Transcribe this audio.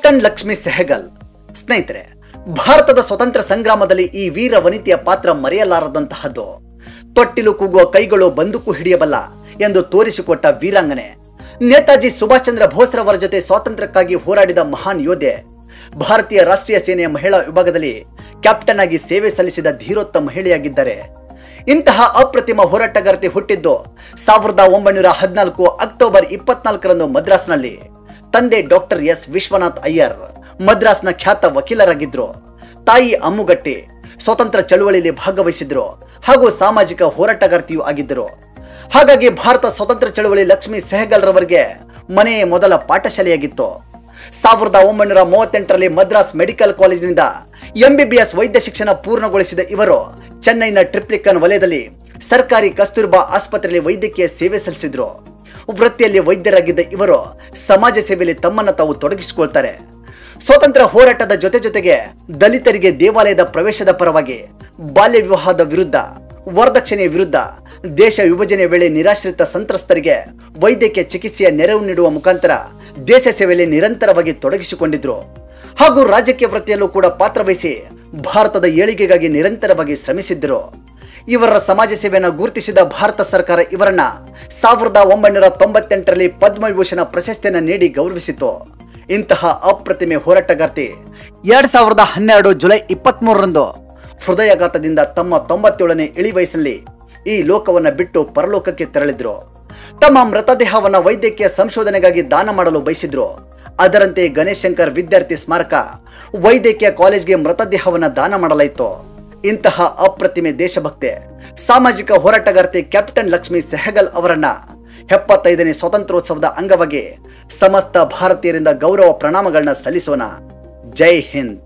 captain Lakshmi Sehgal ಸ್ನೇಹಿತರೆ ಭಾರತದ ಸ್ವತಂತ್ರ ಸಂಗ್ರಾಮದಲ್ಲಿ ಈ ವೀರ ವನಿತೆಯ ಪಾತ್ರ ಮರೆಯಲಾರದಂತಹದ್ದು ತೊಟ್ಟಿಲು ಕೂಗುವ ಕೈಗಳು ಬಂದೂಕು ಹಿಡಿಯಬಲ್ಲ ಎಂದು ತೋರಿಸಿಕೊಟ್ಟ ವೀರಾಂಗನೆ ನೇತಾಜಿ ಸುಭಾಷ್ ಚಂದ್ರ ಬೋಸ್ರವರ ಜೊತೆ ಸ್ವಾತಂತ್ರ್ಯಕ್ಕಾಗಿ ಹೋರಾಡಿದ ಮಹಾನ್ ಯೋಧೆ ಭಾರತೀಯ ರಾಷ್ಟ್ರೀಯ ಸೇನೆಯ ಮಹಿಳಾ ವಿಭಾಗದಲ್ಲಿ ಕ್ಯಾಪ್ಟನ್ ಆಗಿ ಸೇವೆ ಸಲ್ಲಿಸಿದ ಧೀರೋತ್ತ ಮಹಿಳೆಯಾಗಿದ್ದಾರೆ ಇಂತಹ ಅಪ್ರತಿಮ ಹೋರಾಟಗಾರ್ತಿ ಹುಟ್ಟಿದ್ದು ಸಾವಿರದ ಒಂಬೈನೂರ ಹದಿನಾಲ್ಕು ಅಕ್ಟೋಬರ್ ಇಪ್ಪತ್ನಾಲ್ಕರಂದು ಮದ್ರಾಸ್ನಲ್ಲಿ ತಂದೆ ಡಾಕ್ಟರ್ ಎಸ್ ವಿಶ್ವನಾಥ್ ಅಯ್ಯರ್ ಮದ್ರಾಸ್ನ ಖ್ಯಾತ ವಕೀಲರಾಗಿದ್ರು ತಾಯಿ ಅಮ್ಮುಗಟ್ಟಿ ಸ್ವತಂತ್ರ ಚಳುವಳಿಯಲ್ಲಿ ಭಾಗವಹಿಸಿದ್ರು ಹಾಗೂ ಸಾಮಾಜಿಕ ಹೋರಾಟಗಾರ್ತಿಯೂ ಆಗಿದ್ದರು ಹಾಗಾಗಿ ಭಾರತ ಸ್ವತಂತ್ರ ಚಳವಳಿ ಲಕ್ಷ್ಮಿ ಸೆಹಗಲ್ ರವರಿಗೆ ಮನೆಯೇ ಮೊದಲ ಪಾಠಶಾಲೆಯಾಗಿತ್ತು ಸಾವಿರದ ಒಂಬೈನೂರ ಮೂವತ್ತೆಂಟರಲ್ಲಿ ಮದ್ರಾಸ್ ಮೆಡಿಕಲ್ ಕಾಲೇಜಿನಿಂದ ಎಂಬಿಬಿಎಸ್ ವೈದ್ಯ ಶಿಕ್ಷಣ ಪೂರ್ಣಗೊಳಿಸಿದ ಇವರು ಚೆನ್ನೈನ ಟ್ರಿಪ್ಲಿಕನ್ ವಲಯದಲ್ಲಿ ಸರ್ಕಾರಿ ಕಸ್ತೂರ್ಬಾ ಆಸ್ಪತ್ರೆಯಲ್ಲಿ ವೈದ್ಯಕೀಯ ಸೇವೆ ಸಲ್ಲಿಸಿದ್ರು ವೃತ್ತಿಯಲ್ಲಿ ವೈದ್ಯರಾಗಿದ್ದ ಇವರು ಸಮಾಜ ಸೇವೆಯಲ್ಲಿ ತಮ್ಮನ್ನು ತಾವು ತೊಡಗಿಸಿಕೊಳ್ತಾರೆ ಸ್ವಾತಂತ್ರ್ಯ ಹೋರಾಟದ ಜೊತೆ ಜೊತೆಗೆ ದಲಿತರಿಗೆ ದೇವಾಲಯದ ಪ್ರವೇಶದ ಪರವಾಗಿ ಬಾಲ್ಯ ವಿವಾಹದ ವಿರುದ್ಧ ವರದಕ್ಷಿಣೆಯ ವಿರುದ್ಧ ದೇಶ ವಿಭಜನೆ ವೇಳೆ ನಿರಾಶ್ರಿತ ಸಂತ್ರಸ್ತರಿಗೆ ವೈದ್ಯಕೀಯ ಚಿಕಿತ್ಸೆಯ ನೆರವು ನೀಡುವ ಮುಖಾಂತರ ದೇಶ ಸೇವೆಯಲ್ಲಿ ನಿರಂತರವಾಗಿ ತೊಡಗಿಸಿಕೊಂಡಿದ್ರು ಹಾಗೂ ರಾಜಕೀಯ ವೃತ್ತಿಯಲ್ಲೂ ಕೂಡ ಪಾತ್ರವಹಿಸಿ ಭಾರತದ ಏಳಿಗೆಗಾಗಿ ನಿರಂತರವಾಗಿ ಶ್ರಮಿಸಿದ್ದರು ಇವರ ಸಮಾಜ ಸೇವೆಯನ್ನು ಗುರುತಿಸಿದ ಭಾರತ ಸರ್ಕಾರ ಇವರನ್ನ ಸಾವಿರದ ಒಂಬೈನೂರ ತೊಂಬತ್ತೆಂಟರಲ್ಲಿ ಪದ್ಮವಿಭೂಷಣ ಪ್ರಶಸ್ತಿಯನ್ನು ನೀಡಿ ಗೌರವಿಸಿತು ಇಂತಹ ಅಪ್ರತಿಮೆ ಹೋರಾಟಗಾರ್ತಿ ಎರಡ್ ಸಾವಿರದ ಹನ್ನೆರಡು ಜುಲೈ ಇಪ್ಪತ್ಮೂರರಂದು ಹೃದಯಾಘಾತದಿಂದ ತಮ್ಮ ತೊಂಬತ್ತೇಳನೇ ಇಳಿ ವಯಸ್ಸಿನಲ್ಲಿ ಈ ಲೋಕವನ್ನ ಬಿಟ್ಟು ಪರಲೋಕಕ್ಕೆ ತೆರಳಿದ್ರು ತಮ್ಮ ಮೃತದೇಹವನ್ನ ವೈದ್ಯಕೀಯ ಸಂಶೋಧನೆಗಾಗಿ ದಾನ ಮಾಡಲು ಬಯಸಿದ್ರು ಅದರಂತೆ ಗಣೇಶ್ ಶಂಕರ್ ವಿದ್ಯಾರ್ಥಿ ಸ್ಮಾರಕ ವೈದ್ಯಕೀಯ ಕಾಲೇಜ್ಗೆ ಮೃತದೇಹವನ್ನ ದಾನ ಮಾಡಲಾಯಿತು ಇಂತಹ ಅಪ್ರತಿಮೆ ದೇಶಭಕ್ತೆ ಸಾಮಾಜಿಕ ಹೋರಾಟಗಾರ್ತಿ ಕ್ಯಾಪ್ಟನ್ ಲಕ್ಷ್ಮಿ ಸೆಹಗಲ್ ಅವರನ್ನ ಎಪ್ಪತ್ತೈದನೇ ಸ್ವಾತಂತ್ರ್ಯೋತ್ಸವದ ಅಂಗವಾಗಿ ಸಮಸ್ತ ಭಾರತೀಯರಿಂದ ಗೌರವ ಪ್ರಣಾಮಗಳನ್ನ ಸಲ್ಲಿಸೋಣ ಜೈ ಹಿಂದ್